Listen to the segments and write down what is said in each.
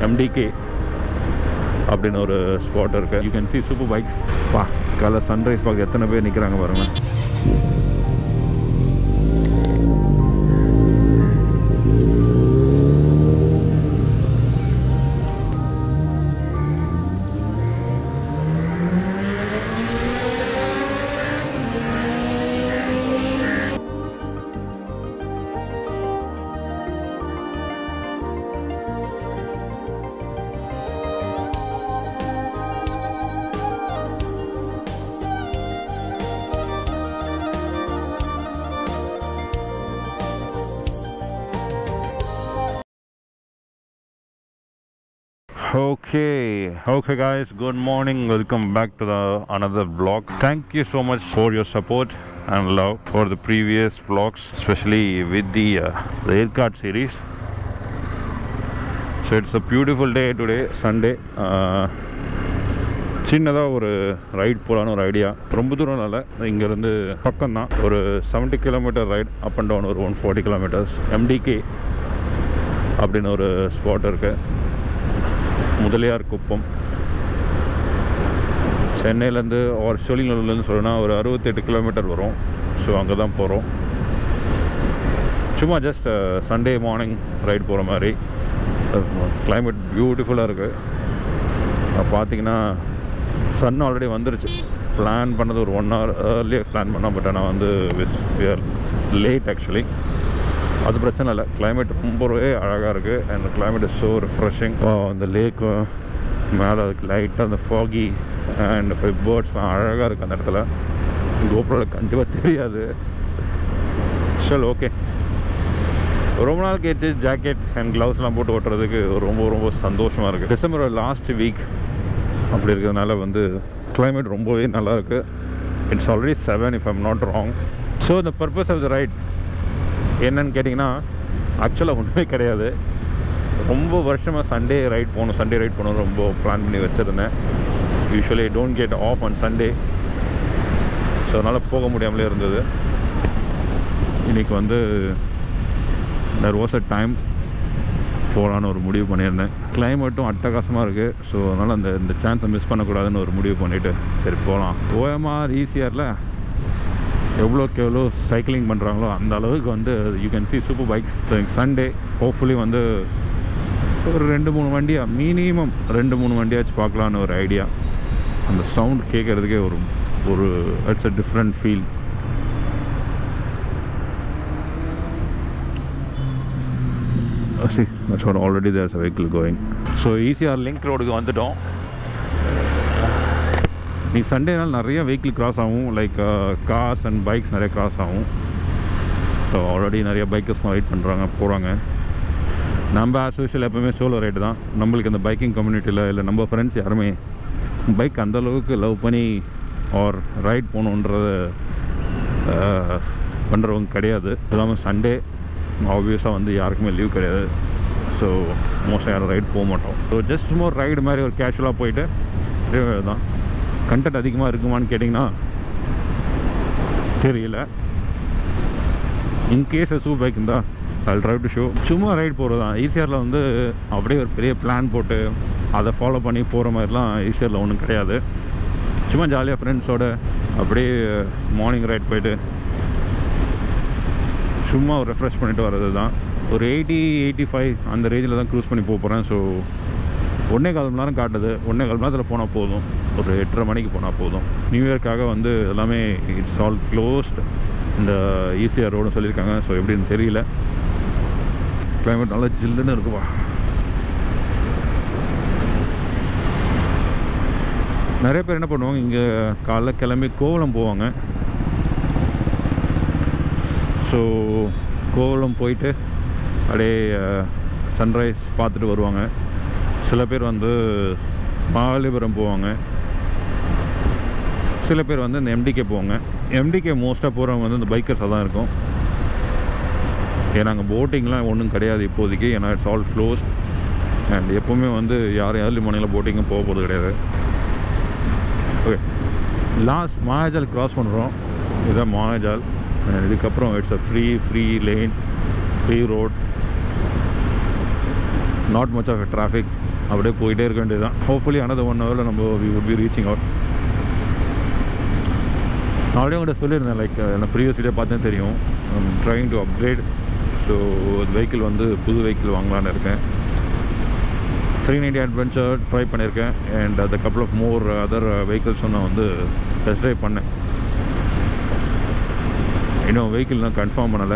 MTK அப்படின்னு ஒரு spot இருக்குது you can see super bikes பா காலை சன்ரைஸ் பார்க்க எத்தனை பேர் நிற்கிறாங்க பாருங்க Okay, okay, guys. Good morning. Welcome back to the another vlog. Thank you so much for your support and love for the previous vlogs, especially with the uh, the Aircard series. So it's a beautiful day today, Sunday. Uh, சின்னதாக ஒரு right போகலான்னு ஒரு idea ரொம்ப தூரம் இல்லை இங்கேருந்து பக்கம் தான் ஒரு seventy kilometre ride up and down ஒரு ஒன் ஃபார்ட்டி கிலோமீட்டர்ஸ் எம்டிகே அப்படின்னு ஒரு ஸ்பாட் இருக்குது முதலியார் குப்பம் சென்னையிலேருந்து ஒரு சோழிங்கலேருந்து சொல்லணும்னா ஒரு அறுபத்தெட்டு கிலோமீட்டர் வரும் ஸோ அங்கே தான் போகிறோம் சும்மா ஜஸ்ட் சண்டே மார்னிங் ரைட் போகிற மாதிரி கிளைமேட் பியூட்டிஃபுல்லாக இருக்குது பார்த்தீங்கன்னா சன் ஆல்ரெடி வந்துருச்சு பிளான் பண்ணது ஒரு ஒன் ஹவர் ஏர்லியாக பிளான் பண்ணோம் பட் ஆனால் வந்து லேட் ஆக்சுவலி அது பிரச்சனை இல்லை கிளைமேட் ரொம்பவே அழகாக இருக்குது and climate is so refreshing அந்த லேக்கு மேலே அதுக்கு லைட்டாக அந்த ஃபாகி அண்ட் இப்போ பேர்ட்ஸ் அழகாக இருக்குது அந்த இடத்துல கோபுரம் கண்டிப்பாக தெரியாது சரி ஓகே ரொம்ப நாள் கேட்டு ஜாக்கெட் அண்ட் க்ளவுஸ்லாம் போட்டு ஓட்டுறதுக்கு ரொம்ப ரொம்ப சந்தோஷமாக இருக்குது டிசம்பர் லாஸ்ட் வீக் அப்படி இருக்கிறதுனால வந்து கிளைமேட் ரொம்பவே நல்லா இருக்குது it's already seven if I'm not wrong so the purpose of the ride என்னன்னு கேட்டிங்கன்னா ஆக்சுவலாக ஒன்றுமே கிடையாது ரொம்ப வருஷமாக சண்டே ரைட் போகணும் சண்டே ரைட் போகணும் ரொம்ப பிளான் பண்ணி வச்சுருந்தேன் usually don't get off on Sunday so அதனால் போக முடியாமலே இருந்தது இன்றைக்கி வந்து தெர் வாஸ் அ டைம் போகலான்னு ஒரு முடிவு பண்ணியிருந்தேன் கிளைமேட்டும் அட்டகாசமாக இருக்குது ஸோ அதனால் அந்த இந்த சான்ஸை மிஸ் பண்ணக்கூடாதுன்னு ஒரு முடிவு பண்ணிவிட்டு சரி போகலாம் ஓஎம்ஆர் ஈஸியாரில் எவ்வளோக்கு எவ்வளோ சைக்கிளிங் பண்ணுறாங்களோ அந்த அளவுக்கு வந்து you can see super bikes so Sunday hopefully வந்து ஒரு ரெண்டு மூணு வண்டியாக மினிமம் ரெண்டு மூணு வண்டியாச்சும் பார்க்கலான்னு ஒரு ஐடியா அந்த சவுண்ட் கேட்குறதுக்கே ஒரு ஒரு it's a different feel see that's what already there's a vehicle going so ஈஸியாக லிங்க் ரோடுக்கு வந்துட்டோம் நீ சண்டேனால் நிறைய வெஹிக்கிள் கிராஸ் ஆகும் லைக் கார்ஸ் அண்ட் பைக்ஸ் நிறைய கிராஸ் ஆகும் ஸோ ஆல்ரெடி நிறைய பைக்கர்ஸ் ரைட் பண்ணுறாங்க போகிறாங்க நம்ம ஆஸ் யூஷுவல் எப்போவுமே சோலோ ரைடு தான் நம்மளுக்கு இந்த பைக்கிங் கம்யூனிட்டியில் இல்லை நம்ம ஃப்ரெண்ட்ஸ் யாருமே பைக் அந்தளவுக்கு லவ் பண்ணி ஆர் ரைட் போகணுன்றத பண்ணுறவங்க கிடையாது இல்லாமல் சண்டே ஆப்வியஸாக வந்து யாருக்குமே லீவ் கிடையாது ஸோ மோஸ்ட்டாக யாரும் ரைட் போக மாட்டோம் ஸோ ஜஸ்ட் சும்மா ஒரு ரைடு மாதிரி ஒரு கேஷுவலாக போயிட்டு தான் கண்டென்ட் அதிகமாக இருக்குமான்னு கேட்டிங்கன்னா தெரியல இன்கேஸ் சூ பைக் இருந்தால் அல் ட்ரைவ் டு ஷோ சும்மா ரைட் போகிறது தான் ஈஸியரில் வந்து அப்படியே ஒரு பெரிய பிளான் போட்டு அதை ஃபாலோ பண்ணி போகிற மாதிரிலாம் ஈஸியரில் ஒன்றும் கிடையாது சும்மா ஜாலியாக ஃப்ரெண்ட்ஸோட அப்படியே மார்னிங் ரைட் போயிட்டு சும்மா ஒரு ரெஃப்ரெஷ் பண்ணிட்டு வர்றது தான் ஒரு எயிட்டி எயிட்டி ஃபைவ் அந்த ரேஞ்சில் தான் க்ரூஸ் பண்ணி போக போகிறேன் ஸோ ஒன்றே கால் மணி நேரம் காட்டுது ஒன்றே கால் மணி நேரத்தில் போனால் போதும் ஒரு எட்டரை மணிக்கு போனால் போதும் நியூ இயர்க்காக வந்து எல்லாமே இட்ஸ் ஆல் க்ளோஸ்ட் இந்த ஈஸியாக ரோடுன்னு சொல்லியிருக்காங்க ஸோ எப்படின்னு தெரியல கிளைமேட் நல்லா ஜில்லுன்னு இருக்குப்பா நிறைய பேர் என்ன பண்ணுவாங்க இங்கே காலைல கிளம்பி கோவளம் போவாங்க ஸோ கோவளம் போயிட்டு அப்படியே சன்ரைஸ் பார்த்துட்டு வருவாங்க சில பேர் வந்து மகாலிபுரம் போவாங்க சில பேர் வந்து இந்த எம்டிகே போவாங்க எம்டிகே மோஸ்ட்டாக போகிறவங்க வந்து இந்த பைக்கர்ஸாக தான் இருக்கும் ஏன்னா அங்கே போட்டிங்லாம் ஒன்றும் கிடையாது இப்போதைக்கு ஏன்னா இட்ஸ் ஆல் க்ளோஸ்ட் அண்ட் எப்போவுமே வந்து யாரும் ஏர்லி மார்னிங்கில் போட்டிங்கும் போக போகிறது கிடையாது ஓகே லாஸ்ட் மாயாஜால் கிராஸ் பண்ணுறோம் இதுதான் மாயாஜால் And இதுக்கப்புறம் it's a free free lane free road not much of traffic அப்படியே போயிட்டே இருக்க வேண்டியது தான் ஹோப்ஃபுல்லி another ஒன் ஹவரில் நம்ம we would be reaching out நான் ஆல்ரெடி உங்கள்கிட்ட சொல்லியிருந்தேன் லைக் நான் ப்ரீவியஸ் வீடியோ பார்த்தேன் தெரியும் trying to upgrade so vehicle வந்து புது வெஹிக்கிள் வாங்கலான்னு இருக்கேன் த்ரீ நைன்டி அட்வென்ச்சர் ட்ரை பண்ணியிருக்கேன் அண்ட் அந்த கப்புள் ஆஃப் மோர் அதர் வெஹிக்கிள்ஸும் நான் வந்து டெஸ்ட் ட்ரைவ் பண்ணேன் இன்னும் வெஹிக்கிள் நான் கன்ஃபார்ம் பண்ணலை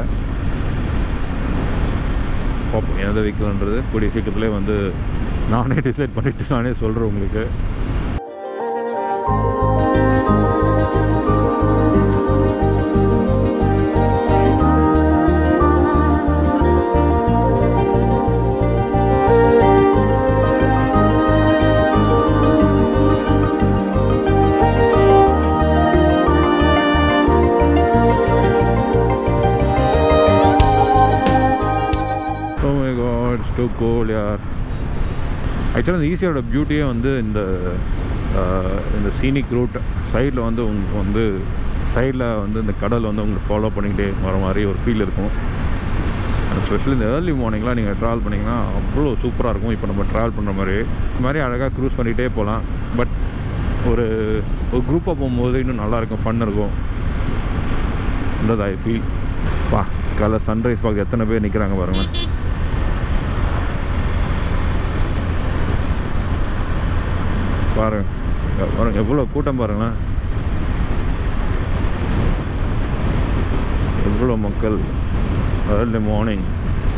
பார்ப்போம் எந்த வெஹிக்கிள்ன்றது கூடிய சீக்கிரத்துலேயே வந்து நானே டிசைட் பண்ணிவிட்டு நானே சொல்கிறேன் உங்களுக்கு Oh my god, it's too cold, யார் ஆக்சுவலாக இந்த ஈஸியோட பியூட்டியே வந்து இந்த ஆஹ், இந்த சீனிக் ரூட் சைடில் வந்து உங்களுக்கு வந்து சைடில் வந்து இந்த கடல் வந்து உங்களுக்கு ஃபாலோ பண்ணிக்கிட்டே வர மாதிரி ஒரு ஃபீல் இருக்கும் ஸ்பெஷலி இந்த ஏர்லி மார்னிங்லாம் நீங்கள் ட்ராவல் பண்ணிங்கன்னா அவ்வளோ சூப்பராக இருக்கும் இப்போ நம்ம ட்ராவல் பண்ணுற மாதிரி இந்த மாதிரி அழகாக க்ரூஸ் பண்ணிகிட்டே போகலாம் பட் ஒரு ஒரு குரூப்பாக போகும்போது இன்னும் நல்லாயிருக்கும் ஃபன் இருக்கும் ஐ ஃபீல் பா காலை சன்ரைஸ் பார்க்க எத்தனை பேர் நிற்கிறாங்க பாருங்களேன் பாருங்க இங்க பாருங்க எவ்வளோ கூட்டம் பாருங்களேன் எவ்வளோ மக்கள் ஏர்லி மார்னிங்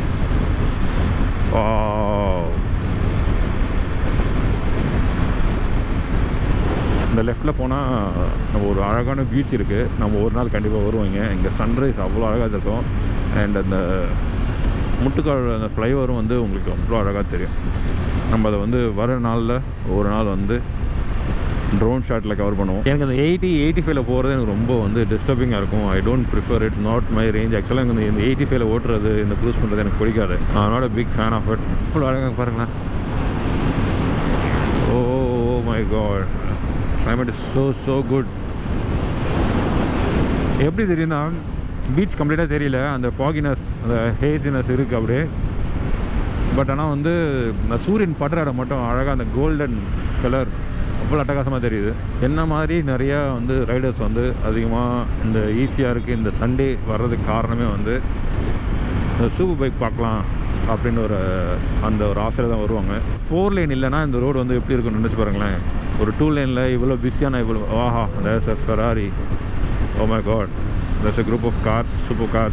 இந்த லெஃப்ட்டில் போனால் நம்ம ஒரு அழகான பீச் இருக்குது நம்ம ஒரு நாள் கண்டிப்பாக வருவோங்க இங்கே சன்ரைஸ் அவ்வளோ அழகாக இருக்கும் அண்ட் அந்த முட்டுக்கால் அந்த ஃப்ளைவரும் வந்து உங்களுக்கு அவ்வளோ அழகாக தெரியும் நம்ம அதை வந்து வர நாளில் ஒரு நாள் வந்து ட்ரோன் ஷாட்டில் கவர் பண்ணுவோம் எனக்கு அந்த எயிட்டி எயிட்டி ஃபைவ்ல போகிறது எனக்கு ரொம்ப வந்து டிஸ்டர்பிங்காக இருக்கும் I don't prefer it not my range ஆக்சுவலாக எனக்கு இந்த எயிட்டி ஃபைவ்ல ஓட்டுறது இந்த க்ரூஸ் பண்ணுறது எனக்கு பிடிக்காது not big fan of it full அழகாக பாருங்களேன் oh my god climate is so so good எப்படி தெரியும்னா பீச் கம்ப்ளீட்டாக தெரியல அந்த ஃபாகினஸ் அந்த ஹேசினஸ் இருக்குது அப்படியே பட் ஆனால் வந்து இந்த சூரியன் படுற இடம் மட்டும் அழகாக அந்த கோல்டன் கலர் அவ்வளோ அட்டகாசமாக தெரியுது என்ன மாதிரி நிறையா வந்து ரைடர்ஸ் வந்து அதிகமாக இந்த ஈஸியாக இருக்குது இந்த சண்டே வர்றதுக்கு காரணமே வந்து இந்த சூப்பர் பைக் பார்க்கலாம் அப்படின்னு ஒரு அந்த ஒரு ஆசையில் தான் வருவாங்க ஃபோர் லைன் இல்லைன்னா இந்த ரோடு வந்து எப்படி இருக்கும்னு நினச்சி பாருங்களேன் ஒரு டூ லைனில் இவ்வளோ பிஸியான இவ்வளோ ஆஹா there's a Ferrari oh my god there's a group of cars super cars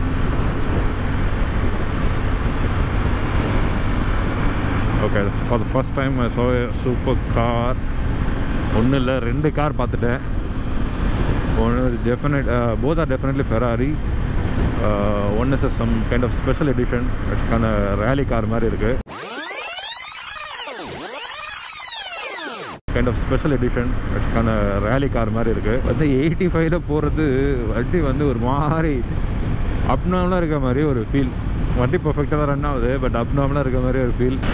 okay for the first time I saw a super car ஒன்றும் இல்லை ரெண்டு கார் பார்த்துட்டேன் ஒன்று definite both are definitely Ferrari one is some kind of special edition இட்ஸ்க்கான rally car மாதிரி இருக்குது kind of special edition இட்ஸ்க்கான rally car மாதிரி இருக்குது வந்து எயிட்டி ஃபைவ்ல போகிறது வண்டி வந்து ஒரு மாதிரி அப்நார்மலாக இருக்க மாதிரி ஒரு ஃபீல் வண்டி பர்ஃபெக்டாக தான் ரன் ஆகுது பட் அப்நார்மலாக இருக்க மாதிரி ஒரு ஃபீல்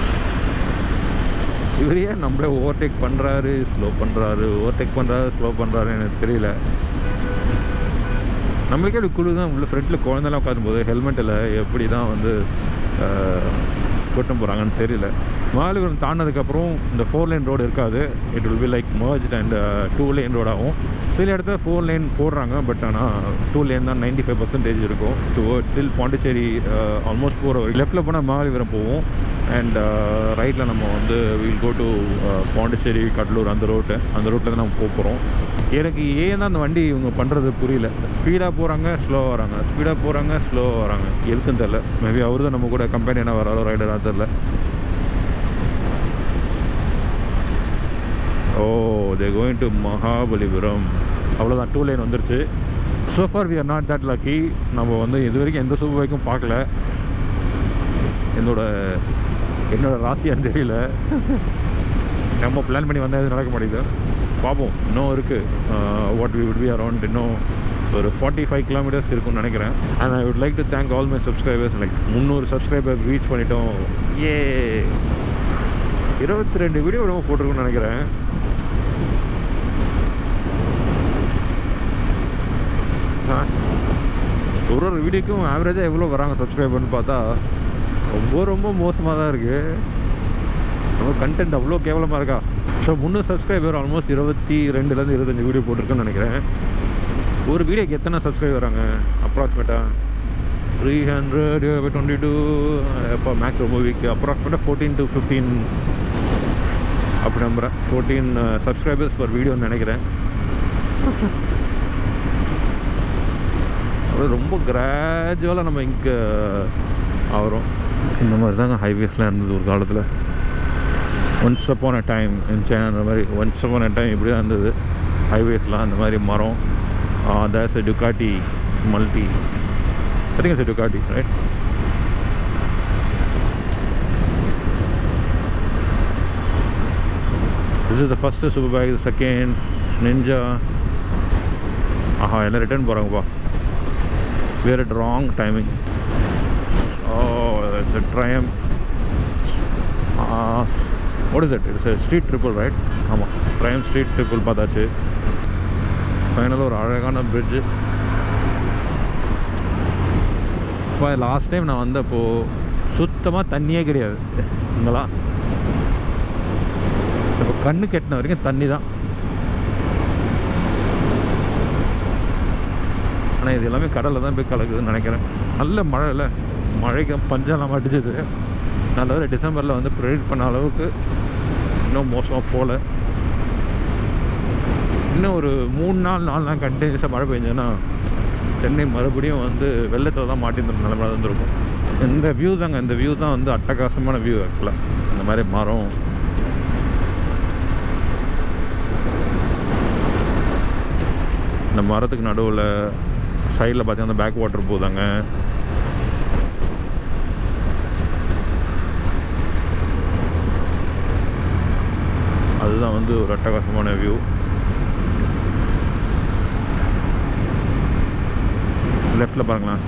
இவர் ஏன் நம்மளே ஓவர்டேக் பண்ணுறாரு ஸ்லோ பண்ணுறாரு ஓவர்டேக் பண்ணுறாரு ஸ்லோ பண்ணுறாரு எனக்கு தெரியல நம்மளுக்கே அப்படி குழு தான் உள்ள ஃப்ரண்ட்டில் குழந்தெல்லாம் உட்காரும்போது ஹெல்மெட்டில் எப்படி தான் வந்து கூட்டம் போகிறாங்கன்னு தெரியல மாலிபுரம் தாண்டினதுக்கப்புறம் இந்த ஃபோர் லைன் ரோடு இருக்காது it will be like merge and two lane ரோடாகும் சில இடத்துல ஃபோர் லைன் போடுறாங்க பட் ஆனால் டூ லைன் தான் நைன்டி ஃபைவ் பர்சன்டேஜ் இருக்கும் டு டில் பாண்டிச்சேரி ஆல்மோஸ்ட் போகிற லெஃப்ட்டில் போனால் மாலிபுரம் போவோம் அண்ட் ரைட்டில் நம்ம வந்து will go to Pondicherry Cuddalore அந்த ரோட்டு அந்த ரோட்டில் தான் நம்ம போக போகிறோம் எனக்கு ஏன் தான் அந்த வண்டி இவங்க பண்ணுறது புரியல ஸ்பீடாக போகிறாங்க ஸ்லோவாக வராங்க ஸ்பீடாக போகிறாங்க ஸ்லோவாக வராங்க எதுக்குன்னு தெரில மேபி அவர் தான் நம்ம கூட கம்பெனியான வராரோ ரைடராக தெரில oh they going to Mahabalipuram அவ்வளோதான் டூ லைன் வந்துருச்சு so far we are not that lucky நம்ம வந்து இது வரைக்கும் எந்த சூப்பர் பைக்கும் பார்க்கல என்னோட என்னோட ராசியான்னு தெரியல நம்ம பிளான் பண்ணி வந்தால் எதுவும் நடக்க மாட்டேங்குது பார்ப்போம் இன்னும் இருக்குது what we would be around இன்னும் ஒரு ஃபார்ட்டி ஃபைவ் கிலோமீட்டர்ஸ் இருக்கும்னு நினைக்கிறேன் and I would like to thank all my subscribers like முந்நூறு சப்ஸ்கிரைபர் ரீச் பண்ணிட்டோம் ஏ இருபத்தி ரெண்டு வீடியோ நம்ம போட்டிருக்கோம்னு நினைக்கிறேன் ஆ. ஒரு ஒரு வீடியோக்கும் ஆவரேஜாக எவ்வளோ வராங்க சப்ஸ்கிரைபர்னு பார்த்தா ரொம்ப ரொம்ப மோசமாக தான் இருக்குது நம்ம கண்டென்ட் அவ்வளோ கேவலமாக இருக்கா ஸோ முந்நூறு சப்ஸ்கிரைபர் ஆல்மோஸ்ட் இருபத்தி ரெண்டுலேருந்து இருபத்தஞ்சு வீடியோ போட்டிருக்கேன்னு நினைக்கிறேன் ஒரு வீடியோக்கு எத்தனை சப்ஸ்கிரைபர் வராங்க அப்ராக்சிமேட்டாக த்ரீ ஹண்ட்ரட் டுவெண்ட்டி டூ இப்போ மேக்ஸ் மூவிக்கு அப்ராக்சிமேட்டாக ஃபோர்டீன் டு ஃபிஃப்டீன் அப்படி நம்புகிறேன் ஃபோர்டீன் சப்ஸ்கிரைபர்ஸ் பர் வீடியோன்னு நினைக்கிறேன் அது ரொம்ப கிராஜுவலாக நம்ம இங்கே ஆகிறோம் இந்த மாதிரி தாங்க ஹைவேஸ்லாம் இருந்தது ஒரு காலத்தில் once upon a time in China மாதிரி ஒன்ஸ் அப்பான் அ டைம் இப்படி தான் இருந்தது ஹைவேஸ்லாம் அந்த மாதிரி மரம் there's a Ducati multi I think it's a Ducati, right? This is the first Superbike, the second Ninja. ஆஹா எல்லாம் ரிட்டர்ன் போகிறாங்கப்பா where at wrong timing oh it's a triumph what is it it's Street Triple right ஆமாம் Triumph street triple பார்த்தாச்சு ஃபைனலாக ஒரு அழகான fridge இப்போ last time நான் வந்தப்போ சுத்தமாக தண்ணியே கிடையாது இங்கெல்லாம் இப்போ கண்ணு கெட்டின வரைக்கும் தண்ணி தான் ஆனால் இது எல்லாமே கடலில் தான் போய் கலக்குதுன்னு நினைக்கிறேன் நல்ல மழை இல்லை மழைக்கு பஞ்செல்லாம் அடிச்சது நல்ல வேறு டிசம்பரில் வந்து ப்ரெடிக்ட் பண்ண அளவுக்கு இன்னும் மோசமாக போகல இன்னும் ஒரு மூணு நாள் நாலு நாள் கண்டினியூஸாக மழை பெஞ்சதுன்னா சென்னை மறுபடியும் வந்து வெள்ளத்தில் தான் மாட்டிருந்த நிலைமை இருந்திருக்கும் இந்த வியூ தாங்க இந்த வியூ தான் வந்து அட்டகாசமான வியூ ஆக்சுவலாக இந்த மாதிரி மரம் இந்த மரத்துக்கு நடுவில் சைடில் பார்த்தீங்கன்னா பேக் வாட்டர் போகுதாங்க அதுதான் வந்து ஒரு அட்டகாசமான வியூ லெஃப்ட்டில் பாருங்களேன்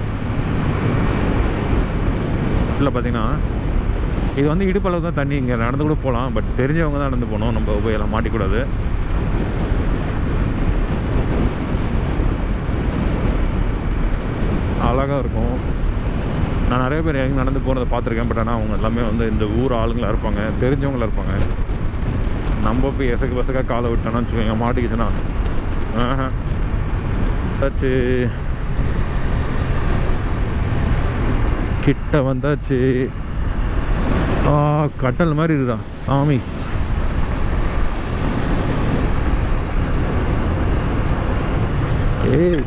லெஃப்ட்டில் பார்த்தீங்கன்னா இது வந்து இடுப்பளவு தான் தண்ணி இங்கே நடந்து கூட போகலாம் பட் தெரிஞ்சவங்க தான் நடந்து போகணும் நம்ம போய் எல்லாம் மாட்டிக்கூடாது அழகாக இருக்கும் நான் நிறைய பேர் எங்கே நடந்து போகிறத பார்த்துருக்கேன் பட் ஆனால் அவங்க எல்லாமே வந்து இந்த ஊர் ஆளுங்களாக இருப்பாங்க தெரிஞ்சவங்களா இருப்பாங்க நம்ம போய் எசக்கு பசக்காக காலை விட்டோன்னா வச்சுக்கோங்க மாட்டிக்கிச்சுன்னா ஆஹா ஆச்சு கிட்ட வந்தாச்சு ஆ கட்டல் மாதிரி இருக்குதா சாமி ஏய்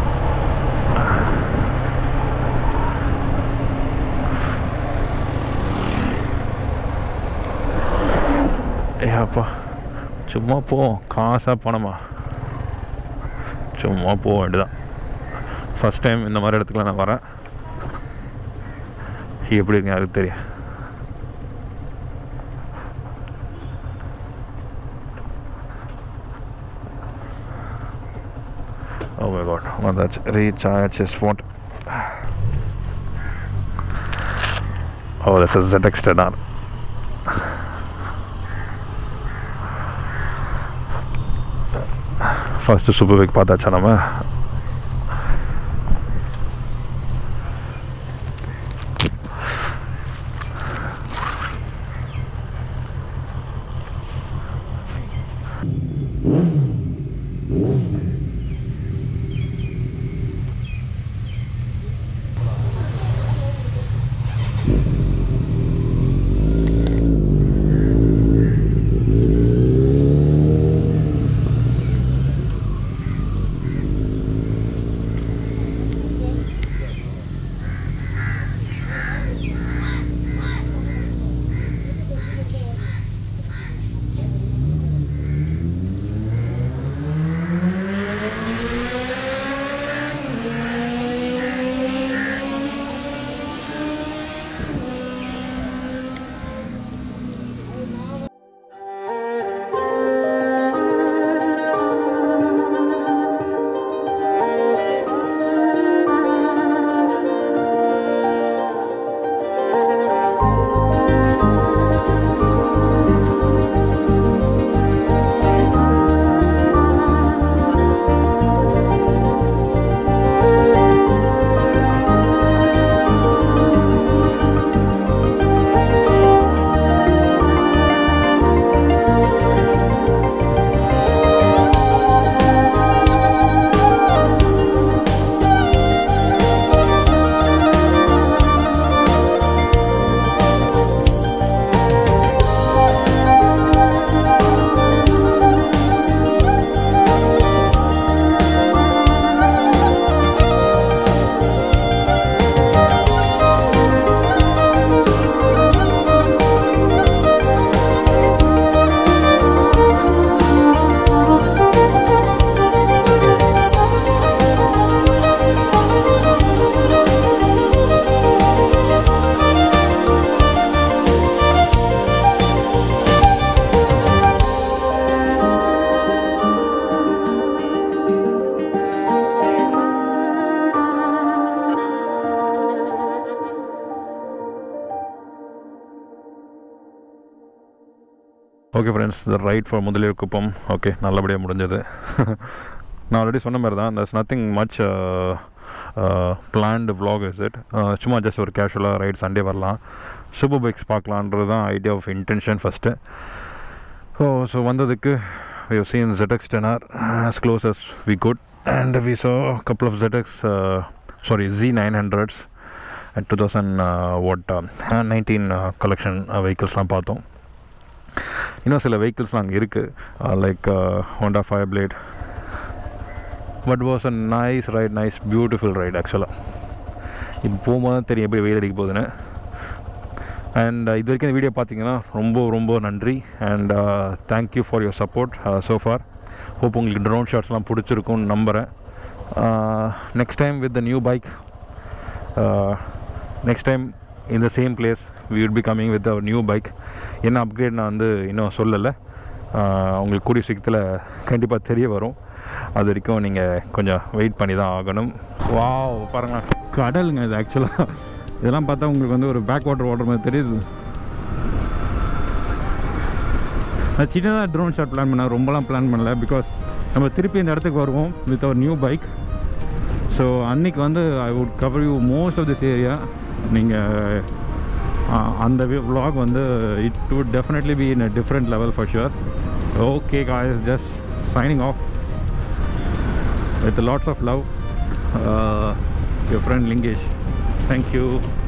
ஏ அப்பா சும்மா போவோம் காசாக பணமா சும்மா போக வேண்டியதான் ஃபஸ்ட் டைம் இந்த மாதிரி இடத்துக்குலாம் நான் வரேன் எப்படி இருக்கு யாருக்கு தெரியும் Oh my god, well that's recharge his phone. Oh, this is the Dexter now. First super bike பார்த்தாச்சா நம்ம okay friends the ride for Mudaliar Kuppam okay நல்லபடியாக முடிஞ்சது நான் ஆல்ரெடி சொன்ன மாதிரி தான் that's nothing much planned vlog is it சும்மா just ஒரு கேஷுவலாக ரைட் சண்டே வரலாம் சூப்பர் பைக்ஸ் பார்க்கலான்றது தான் idea of intention first so so வந்ததுக்கு we have seen ZX 10R as close as we could and we saw a couple of ZX uh, sorry Z900s at 2000 uh, what uh, 19 uh, collection uh, vehiclesலாம் பார்த்தோம் இன்னும் சில வெஹிக்கிள்ஸ்லாம் அங்கே இருக்குது like Honda Fireblade but was a nice ride nice beautiful ride ஆக்சுவலாக இப்போ போகும்போது தான் தெரியும் எப்படி வெயில் அடிக்க போகுதுன்னு அண்ட் இது வரைக்கும் இந்த வீடியோ பார்த்தீங்கன்னா ரொம்ப ரொம்ப நன்றி and thank you for your support so far hope உங்களுக்கு ட்ரோன் ஷாட்ஸ்லாம் பிடிச்சிருக்கும்னு நம்புகிறேன் next time with the new bike next time இந்த same place we will be coming with our new bike என்ன அப்கிரேட் நான் வந்து இன்னும் சொல்லலை ஆஹ் உங்களுக்கு கூடிய சீக்கிரத்தில் கண்டிப்பாக தெரிய வரும் அது வரைக்கும் நீங்கள் கொஞ்சம் வெயிட் பண்ணி தான் ஆகணும் வாவ் பாருங்க கடலுங்க இது ஆக்சுவலாக இதெல்லாம் பார்த்தா உங்களுக்கு வந்து ஒரு பேக் வாட்டர் வாட்டர் மாதிரி தெரியுது நான் சின்னதாக ட்ரோன் ஷாட் பிளான் பண்ணேன் ரொம்பலாம் பிளான் பண்ணல பிகாஸ் நம்ம திருப்பி இந்த இடத்துக்கு வருவோம் with our new bike so அன்னைக்கு வந்து I would cover you most of this area நீங்கள் அந்த vlog வந்து it would definitely be in a different level for sure okay guys just signing off with lots of love uh, your friend lingesh thank you